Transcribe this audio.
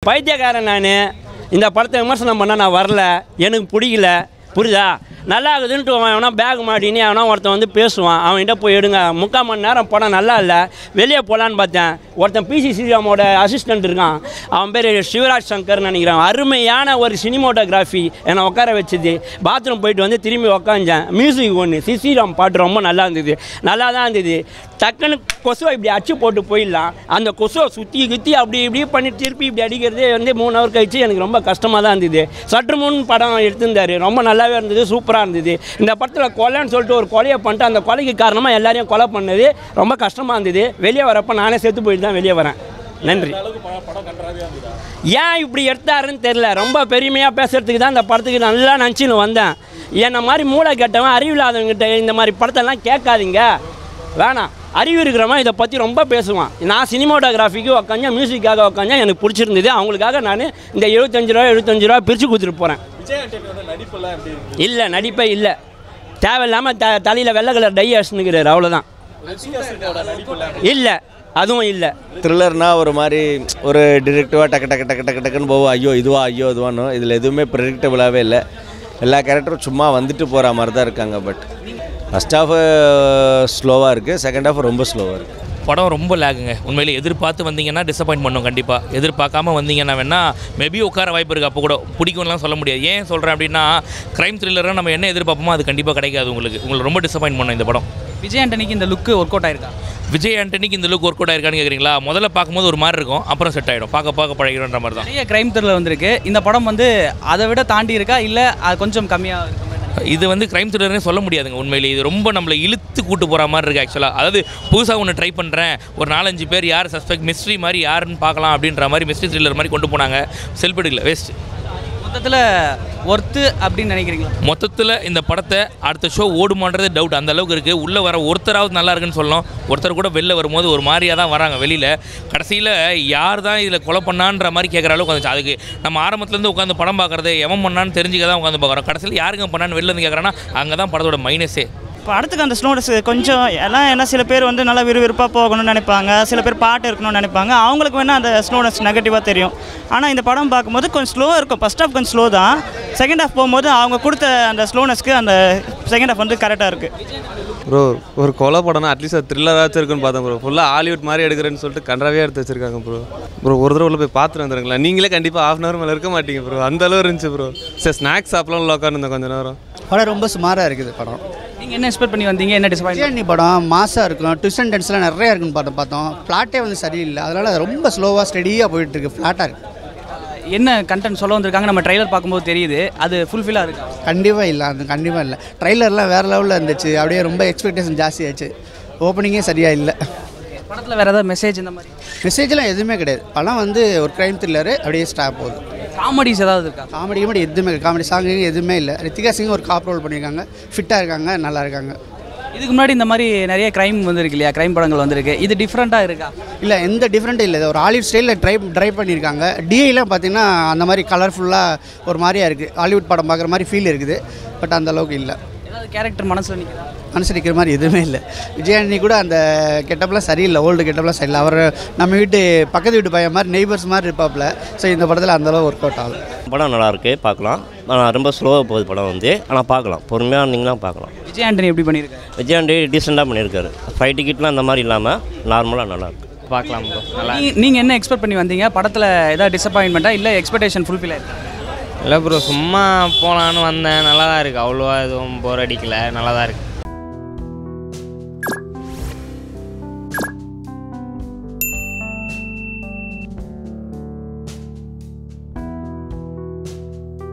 பைத்தியக்காரன் நான் இந்த படத்தை விமர்சனம் பண்ண நான் வரல எனக்கு பிடிக்கல புரியுதா நல்லா இருக்குதுன்ட்டு அவன் எவனா பேக் மாட்டினி அவனா ஒருத்தன் வந்து பேசுவான் அவன்கிட்ட போய் எடுங்க முக்கால் மணி நேரம் படம் நல்லா இல்லை வெளியே போகலான்னு பார்த்தேன் ஒருத்தன் பிசி ஸ்ரீராமோட அசிஸ்டண்ட் இருக்கான் அவன் பேர் சிவராஜ் சங்கர்னு நினைக்கிறான் அருமையான ஒரு சினிமோட்டோகிராஃபி என்னை உட்கார வச்சுது பாத்ரூம் போயிட்டு வந்து திரும்பி உக்காந்தேன் மியூசிக் ஒன்று சி ஸ்ரீராம் பாட்டு ரொம்ப நல்லா இருந்தது நல்லா தான் இருந்தது டக்குன்னு கொசுவை இப்படி அச்சு போட்டு போயிடலாம் அந்த கொசுவை சுற்றி குத்தி அப்படி இப்படி பண்ணி திருப்பி இப்படி அடிக்கிறதே வந்து மூணு ஹவர் கழிச்சு எனக்கு ரொம்ப கஷ்டமாக தான் இருந்தது சற்று முன் படம் எடுத்திருந்தாரு ரொம்ப நல்லாவே இருந்தது சூப்பராக இருந்தது இந்த படத்தில் கொலைன்னு சொல்லிட்டு ஒரு கொலையை பண்ணிட்டு அந்த கொலைக்கு காரணமாக எல்லாரையும் கொலை பண்ணது ரொம்ப கஷ்டமாக இருந்தது வெளியே வரப்போ நானே செத்து போயிட்டு தான் வெளியே வரேன் நன்றி ஏன் இப்படி எடுத்தாருன்னு தெரில ரொம்ப பெருமையாக பேசுறதுக்கு தான் இந்த படத்துக்கு நல்லா நினச்சின்னு வந்தேன் என்னை மாதிரி மூளை கெட்டவன் அறிவில்லாதவங்கிட்ட இந்த மாதிரி படத்தெல்லாம் கேட்காதீங்க வேணாம் அறிவு இருக்கிறவன் இதை பற்றி ரொம்ப பேசுவான் நான் சினிமாட்டோகிராஃபிக்கு உக்காஞ்சா மியூசிக்காக உக்காஞ்சா எனக்கு பிடிச்சிருந்தது அவங்களுக்காக நான் இந்த எழுபத்தஞ்சு ரூபா எழுபத்தஞ்சு ரூபா பிரித்து கொடுத்துட்டு போகிறேன் விஜய் ஆண்டனி வந்து நடிப்புலாம் எப்படி இருக்கு இல்லை நடிப்பே இல்லை தேவையில்லாமல் த தலையில் வெள்ளை கலர் டை அடிச்சுனுக்கிறாரு அவ்வளோதான் ரித்திகாசிங்கோட நடிப்புலாம் இல்லை அதுவும் இல்லை த்ரில்லர்னா ஒரு மாதிரி ஒரு டிரெக்டிவாக டக்கு டக்கு டக்கு டக்கு டக்குன்னு போவோம் ஐயோ இதுவா ஐயோ இதுவானோ இதில் எதுவுமே ப்ரெடிக்டபுளாகவே இல்லை எல்லா கேரக்டரும் சும்மா வந்துட்டு போகிற மாதிரி தான் இருக்காங்க பட் ஃபஸ்ட் ஹாஃப் ஸ்லோவாக இருக்குது செகண்ட் ஹாஃப் ரொம்ப ஸ்லோவாக இருக்குது படம் ரொம்ப லேகுங்க உண்மையிலே எதிர்பார்த்து வந்தீங்கன்னா டிசப்பாயின்ட் பண்ணும் கண்டிப்பாக எதிர்பார்க்காம வந்தீங்கன்னா வேணால் மேபி உட்கார வாய்ப்பு இருக்குது அப்போ கூட பிடிக்கும்லாம் சொல்ல முடியாது ஏன் சொல்கிறேன் அப்படின்னா க்ரைம் த்ரில்லராக நம்ம என்ன எதிர்பார்ப்போமோ அது கண்டிப்பாக கிடைக்காது உங்களுக்கு உங்களுக்கு ரொம்ப டிசப்பாயின்ட் பண்ணும் இந்த படம் விஜய் ஆண்டனிக்கு இந்த லுக்கு ஒர்க் அவுட் ஆயிருக்கா விஜய் ஆண்டனிக்கு இந்த லுக் ஒர்க் அவுட் ஆயிருக்கான்னு கேட்குறீங்களா முதல்ல பார்க்கும்போது ஒரு மாதிரி இருக்கும் அப்புறம் செட் ஆகிடும் பார்க்க பார்க்க பழகிடும்ன்ற மாதிரி தான் நிறைய கிரைம் த்ரில்லர் வந்திருக்கு இந்த படம் வந்து அதை விட தாண்டி இருக்கா இல்லை அது கொஞ்சம் கம்மியாக இருக்க மாதிரி இது வந்து க்ரைம் த்ரில்லர்னே சொல்ல முடியாதுங்க உண்மையிலே இது ரொம்ப நம்மளை இழுத்து கூட்டு போகிற மாதிரி இருக்குது ஆக்சுவலாக அதாவது புதுசாக ஒன்று ட்ரை பண்ணுறேன் ஒரு நாலஞ்சு பேர் யார் சஸ்பெக்ட் மிஸ்ட்ரி மாதிரி யாருன்னு பார்க்கலாம் அப்படின்ற மாதிரி மிஸ்ட்ரி த்ரில்லர் மாதிரி கொண்டு போனாங்க செல்ஃப் எடுக்கல வேஸ்ட் மொத்தத்தில் ஒர்த்து அப்படின்னு நினைக்கிறீங்களா மொத்தத்தில் இந்த படத்தை அடுத்த ஷோ ஓடுமான்றது டவுட் அந்த அளவுக்கு இருக்குது உள்ளே வர ஒருத்தராவது நல்லா இருக்குன்னு சொல்லணும் ஒருத்தர் கூட வெளில வரும்போது ஒரு மாதிரியாக தான் வராங்க வெளியில் கடைசியில் யார் தான் இதில் கொலை பண்ணான்ற மாதிரி கேட்குற அளவுக்கு வந்துச்சு அதுக்கு நம்ம ஆரம்பத்துலேருந்து உட்காந்து படம் பார்க்குறது எவன் பண்ணான்னு தெரிஞ்சுக்க தான் உட்காந்து பார்க்குறோம் கடைசியில் யாருங்க பண்ணான்னு வெளில இருந்து கேட்குறான்னா அங்கே தான் படத்தோட மைனஸே படத்துக்கு அந்த ஸ்லோனஸ் கொஞ்சம் எல்லாம் என்ன சில பேர் வந்து நல்லா விறுவிறுப்பாக போகணும்னு நினைப்பாங்க சில பேர் பாட்டு இருக்கணும்னு நினைப்பாங்க அவங்களுக்கு வேணால் அந்த ஸ்லோனஸ் நெகட்டிவாக தெரியும் ஆனால் இந்த படம் பார்க்கும்போது கொஞ்சம் ஸ்லோவாக இருக்கும் ஃபஸ்ட் ஹாஃப் கொஞ்சம் ஸ்லோ தான் செகண்ட் ஹாஃப் போகும்போது அவங்க கொடுத்த அந்த ஸ்லோனஸ்க்கு அந்த செகண்ட் ஹாஃப் வந்து கரெக்டாக இருக்குது ப்ரோ ஒரு கொலை படம்னா அட்லீஸ்ட் அது த்ரில்லராச்சும் இருக்குன்னு பார்த்தேன் ப்ரோ ஃபுல்லாக ஹாலிவுட் மாதிரி எடுக்கிறேன்னு சொல்லிட்டு கன்றாவே எடுத்து வச்சிருக்காங்க ப்ரோ ப்ரோ ஒரு தடவை உள்ள போய் பார்த்துட்டு வந்துருங்களா நீங்களே கண்டிப்பாக ஹாஃப் அன் ஹவர் மேலே இருக்க மாட்டீங்க ப்ரோ அந்த அளவு இருந்துச்சு ப்ரோ சரி ஸ்நாக்ஸ் சாப்பிடலாம் உள்ள உட்காந்துருந்தேன் கொஞ்ச நேரம் படம் ரொம்ப சுமாராக இருக்குது படம் நீங்கள் என்ன எக்ஸ்பெக்ட் பண்ணி வந்தீங்க என்ன டிசப்பாயின்ட் விஜயாண்டி படம் மாசாக இருக்கும் ட்விஸ்ட் அண்ட் டென்ஸ்லாம் நிறையா இருக்குன்னு பார்த்தோம் பார்த்தோம் ஃப்ளாட்டே வந்து சரியில்லை அதனால் அது ரொம்ப ஸ்லோவாக ஸ்டெடியாக போயிட்டுருக்கு ஃப்ளாட்டாக இருக்குது என்ன கண்டென்ட் சொல்ல வந்திருக்காங்க நம்ம ட்ரைலர் பார்க்கும்போது தெரியுது அது ஃபுல்ஃபில்லாக இருக்கா கண்டிப்பாக இல்லை அது கண்டிப்பாக இல்லை ட்ரைலர்லாம் வேறு லெவலில் இருந்துச்சு அப்படியே ரொம்ப எக்ஸ்பெக்டேஷன் ஜாஸ்தியாச்சு ஓப்பனிங்கே சரியாக இல்லை படத்தில் வேறு ஏதாவது மெசேஜ் இந்த மாதிரி மெசேஜ்லாம் எதுவுமே கிடையாது படம் வந்து ஒரு க்ரைம் த்ரில்லரு அப்படியே ஸ்டாப் போகுது காமெடிஸ் ஏதாவது இருக்கா காமெடி கிமெடி எதுவுமே காமெடி சாங் எதுவுமே இல்லை ரித்திகா சிங் ஒரு காப் ரோல் பண்ணியிருக்காங்க ஃபிட்டாக இருக்காங்க நல்லா இருக்காங்க இதுக்கு முன்னாடி இந்த மாதிரி நிறைய க்ரைம் வந்திருக்கு இல்லையா க்ரைம் படங்கள் வந்திருக்கு இது டிஃப்ரெண்ட்டாக இருக்கா இல்லை எந்த டிஃப்ரெண்ட்டும் இல்லை இது ஒரு ஹாலிவுட் ஸ்டைலில் ட்ரை ட்ரை பண்ணியிருக்காங்க டிஐலாம் பார்த்தீங்கன்னா அந்த மாதிரி கலர்ஃபுல்லாக ஒரு மாதிரியா இருக்குது ஹாலிவுட் படம் பார்க்குற மாதிரி ஃபீல் இருக்குது பட் அந்த அளவுக்கு இல்லை ஏதாவது கேரக்டர் மனசில் நிற்கிறா அனுசரிக்கிற மாதிரி எதுவுமே இல்லை விஜயாண்டி கூட அந்த கெட்டப்லாம் சரியில்லை ஓல்டு கெட்டப்லாம் சரியில்லை அவர் நம்ம வீட்டு பக்கத்து வீட்டு பையன் மாதிரி நெய்பர்ஸ் மாதிரி இருப்பாப்புல ஸோ இந்த படத்தில் அந்தளவு ஒர்க் அவுட் ஆகும் படம் நல்லா இருக்கு பார்க்கலாம் ஆனால் ரொம்ப ஸ்லோவாக போகுது படம் வந்து ஆனால் பார்க்கலாம் பொறுமையாக இருந்தீங்கன்னா பார்க்கலாம் விஜய் ஆண்டனி எப்படி பண்ணியிருக்காரு விஜயாண்டி டீசெண்டாக பண்ணியிருக்காரு ஃபைவ் டிக்கெட்லாம் அந்த மாதிரி இல்லாமல் நார்மலாக நல்லா இருக்கு பார்க்கலாம் ப்ரோ நல்லா நீங்க- நீங்க என்ன எக்ஸ்பெக்ட் பண்ணி வந்தீங்க படத்தில் ஏதாவது டிசப்பாயின்மெண்ட்டா இல்லை எக்ஸ்பெக்டேஷன் ஃபுல்ஃபில் ஆயிருக்கு இல்லை ப்ரோ சும்மா போகலான்னு வந்தேன் நல்லா தான் இருக்குது அவ்வளோவா எதுவும் போர் அடிக்கல நல்லா தான் இருக்குது